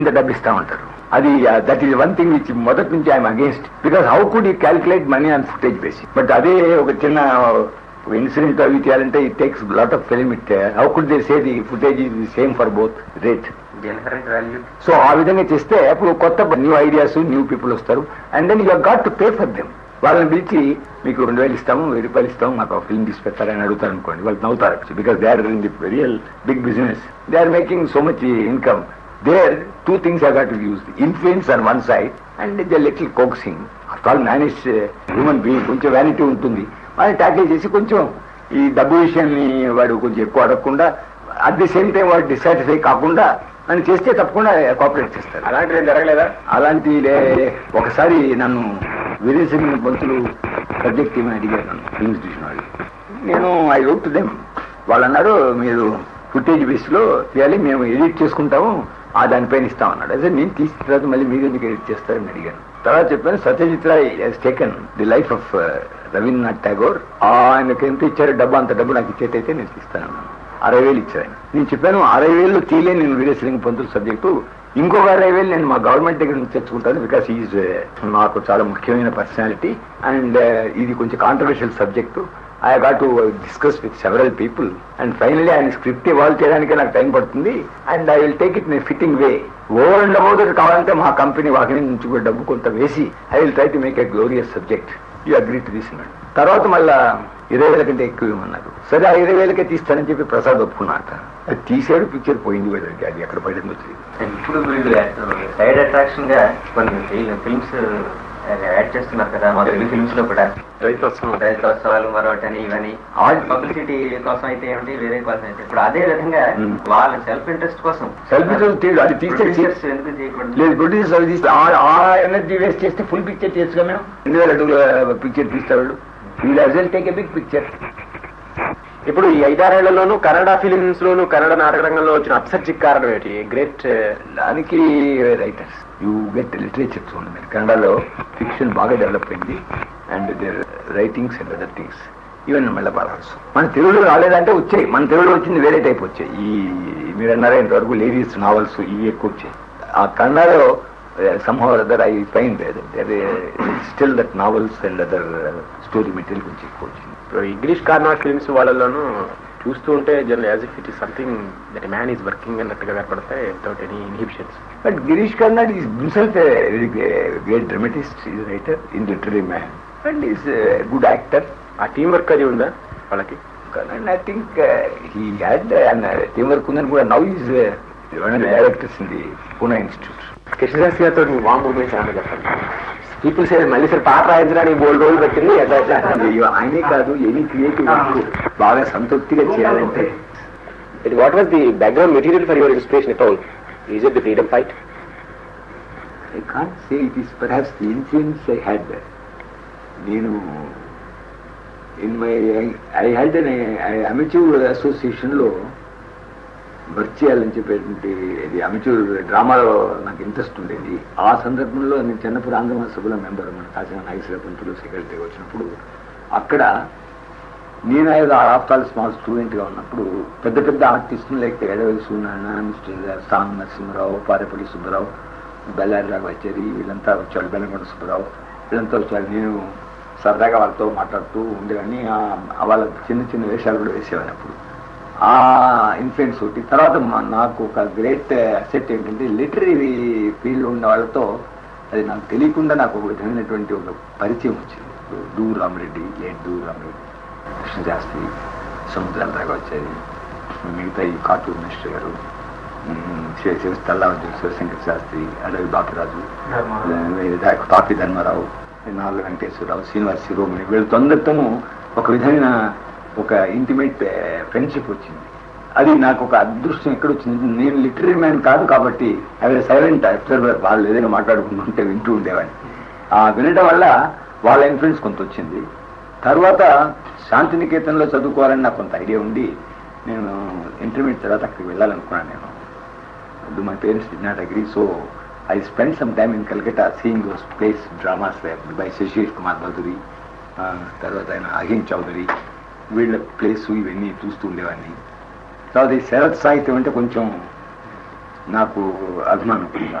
ఇంత డబ్బు ఇస్తా ఉంటారు అది that is one thing which మొదటి నుంచి I'm against because how could you calculate money on footage basis but అదే ఒక చిన్న ఇన్సిడెంట్ అవి చేయాలంటే it takes lot of film it how could they say the footage is same for both rate inherent value so ఆ విధంగా చేస్తే అప్పుడు కొత్త న్యూ ఐడియాస్ న్యూ పీపుల్ వస్తారు and then you got to pay for them వాళ్ళని పిలిచి మీకు రెండు వేలు ఇస్తాము వెయ్యి రూపాయలు ఇస్తాము మాకు ఫిల్మ్ తీసి పెడతారని అడుగుతారు అనుకోండి వాళ్ళు నవ్వుతారు because they are in the real big business they are making so much income there two things I got to use influence on one side and the little coaxing all manage human being కొంచెం vanity ఉంటుంది వాళ్ళని tackle చేసి కొంచెం ఈ డబ్బు విషయాన్ని వాడు కొంచెం ఎక్కువ అడగకుండా అట్ ది సేమ్ టైం వాడు డిసాటిస్ఫై కాకుండా అని చేస్తే తప్పకుండా కోఆపరేట్ చేస్తారు అలాంటిది ఏం జరగలేదా అలాంటి లే- ఒకసారి నన్ను వీరేంద్ర సింగ్ పంతులు సబ్జెక్ట్ ఏమని అడిగారు నన్ను ఫిల్మ్స్ చూసిన వాళ్ళు నేను ఐ రోట్ టు దెమ్ వాళ్ళు అన్నారు మీరు ఫుటేజ్ బేస్ లో తీయాలి మేము ఎడిట్ చేసుకుంటాము ఆ దానిపైన ఇస్తామన్నాడు అదే నేను తీసిన తర్వాత మళ్ళీ మీరు ఎందుకు ఎడిట్ చేస్తారని అడిగాను తర్వాత చెప్పాను Satyajit Ray taken the life of Rabindranath Tagore ఆయనకి ఎంత ఇచ్చారు డబ్బు అంత డబ్బు నాకు ఇచ్చేటైతే నేను తీస్తానన్నాను అరవై వేలు ఇచ్చారు ఆయన. నేను చెప్పాను అరవై వేలు తీలే నేను వీరేశ్వరింగ్ పంతులు సబ్జెక్టు ఇంకొక అరవై వేలు నేను మా గవర్నమెంట్ దగ్గర నుంచి తెచ్చుకుంటాను బికాస్ ఈజ్ నాకు చాలా ముఖ్యమైన పర్సనాలిటీ అండ్ ఇది కొంచెం controversial subject I go to discuss with several people and finally ఆయన స్క్రిప్ట్ ఇవాల్వ్ చేయడానికి నాకు టైం పడుతుంది and I will take it in fitting way over and about it కావాలంటే మా కంపెనీ వాకిని నుంచి కూడా డబ్బు కొంత వేసి I will try to make a glorious subject you agree to this తర్వాత మళ్ళా ఇరవై వేల కంటే ఎక్కువ ఇవ్వమన్నారు సరే ఆ ఇరవై వేలకే తీస్తానని చెప్పి ప్రసాద్ ఒప్పుకున్నట అది తీసాడు పిక్చర్ పోయింది వీళ్ళకి అది ఎక్కడ పడిందో తెలియదు ఇప్పుడు వీళ్ళు సైడ్ అట్రాక్షన్ గా కొన్ని ఫిల్మ్స్ యాడ్ చేస్తున్నారు కదా మా తెలుగు ఫిల్మ్స్ లో కూడా రైతోత్సవం రైతోత్సవాలు మరొకటని ఇవని ఆ- పబ్లిసిటీ కోసం అయితే ఏమిటి వేరే కోసం అయితే ఇప్పుడు అదే విధంగా Hmm. వాళ్ళ సెల్ఫ్ ఇంట్రెస్ట్ కోసం సెల్ఫ్ తీయడు అది తీస్తే Producers ఎందుకు చేయకూడదు లేదు ప్రొడ్యూసర్ అవి తీస్తే ఆ- ఆ ఎనర్జీ వేస్ట్ చేస్తే ఫుల్ పిక్చర్ చేయొచ్చుగా మేము రెండు వేల అడుగుల పిక్చర్ తీస్తాడు వీళ్ళు usual take a big picture ఇప్పుడు ఈ ఐదారేళ్లలోనూ కన్నడ ఫిలిమ్స్ లోను కన్నడ నాటక రంగంలో వచ్చిన అప్సర్జిక్ కారణం ఏంటి గ్రేట్ దానికి రైటర్స్ యూ గెట్ లిటరేచర్ చూడండి మీరు కన్నడలో ఫిక్షన్ బాగా డెవలప్ అయింది and there writings and other things even మళ్ళీ పడాల్సి మన తెలుగులో రాలేదంటే వచ్చాయి మన తెలుగులో వచ్చింది వేరే టైప్ వచ్చాయి ఈ మీరు అన్నారా ఇంతవరకు లేడీస్ నావల్స్ ఇవి ఎక్కువ వచ్చాయి ఆ కన్నడలో somehow other I find still that novels and other story material కొంచెం ఎక్కువ వచ్చింది ఇప్పుడు ఇంగ్లీష్ కార్నా ఫిల్మ్స్ వాళ్ళలోనూ చూస్తూ ఉంటే general as if it is something that man is working అన్నట్టుగా కనపడతాయి without any inhibitions But Girish Karnad is himself a very great, great dramatist, he's a writer, in literary man, and he's a good actor. ఆ team work అది ఉందా వాళ్ళకి And I think uh, he had uh, an uh, teamwork undan kuda now he's uh, one of the directors in the Pune Institute. Krishnadas గారితో మీ వామ్ moments ఏమన్నా చెప్పండి people say మళ్ళీ సరే పాట రాయించడానికి బోల్డ్ రోజులు పెట్టింది ఎట్లా ఎట్లా అయ్యో, ఆయనే కాదు ఎనీ క్రియేటివ్ బాగా సంతృప్తిగా చేయాలంటే what was the background material for your inspiration at all is it the freedom fight I can't say it is perhaps the influence I had there. నేను in my I had an amateur అసోసియేషన్లో work చేయాలని చెప్పేటువంటి ఇది amateur డ్రామాలో నాకు interest ఉండేది ఆ సందర్భంలో నేను చిన్నప్పుడు ఆంధ్ర సభలో మెంబర్ మన కాసిన నాగేశ్వర పంతులు సెక్రటరీ వచ్చినప్పుడు అక్కడ నేను ఐదు ఆఫ్టాల్ స్మాల్ స్టూడెంట్గా ఉన్నప్పుడు పెద్ద పెద్ద ఆర్టిస్టులు లైక్ ఎడవెల్ సూనారాయణ మిస్టర్ సాంగ్ నరసింహరావు పారేపల్లి సుబ్బారావు బెల్లారి రాఘవాచారి వీళ్ళంతా వచ్చారు బెల్లగొండ సుబ్బారావు వీళ్ళంతా వచ్చారు నేను సరదాగా వాళ్ళతో మాట్లాడుతూ ఉండేవాడిని ఆ- వాళ్ళ చిన్న చిన్న వేషాలు కూడా వేసేవాడిని అప్పుడు ఆ ఇన్ఫ్లుయెన్స్ ఒకటి తర్వాత మా- నాకు ఒక గ్రేట్ అసెట్ ఏంటంటే లిటరీ ఫీల్డ్ ఉన్న వాళ్ళతో అది నాకు తెలియకుండా నాకు ఒక విధమైనటువంటి ఒక పరిచయం వచ్చింది దూ రామరెడ్డి లేట్ దూ రామరెడ్డి కృష్ణశాస్త్రి సముద్రాల దాకా వచ్చేది మిగతా ఈ కార్టూన్ మినిస్టర్ గారు తల్లావతి శివశంకర్ శాస్త్రి అడవి బాపిరాజు తాపి ధర్మారావు నాలుగు వెంకటేశ్వరరావు శ్రీనివాస్ శిరోమణి వీళ్ళతో అందరితోనూ ఒక విధమైన ఒక ఇంటిమేట్ ఫ్రెండ్షిప్ వచ్చింది అది నాకు ఒక అదృష్టం ఎక్కడ వచ్చింది నేను లిటరీ మ్యాన్ కాదు కాబట్టి అవి సైలెంట్ అబ్జర్వర్ వాళ్ళు ఏదైనా మాట్లాడుకుంటుంటే వింటూ ఉండేవాడిని ఆ వినడం వల్ల వాళ్ళ ఇన్ఫ్లుయెన్స్ కొంత వచ్చింది తర్వాత శాంతినికేతన్లో చదువుకోవాలని నాకు కొంత ఐడియా ఉండి నేను ఇంటర్మీడియట్ తర్వాత అక్కడికి వెళ్ళాలనుకున్నాను నేను do my parents did not agree, so I spent some time in Calcutta seeing those plays, dramas there by Shashish Kumar Baduri, uh, తర్వాత ఆయన అహిన్ చౌదరి వీళ్ళ ప్లేస్ ఇవన్నీ చూస్తూ ఉండేవాడిని తర్వాత ఈ శరత్ సాహిత్యం అంటే కొంచెం నాకు అభిమానం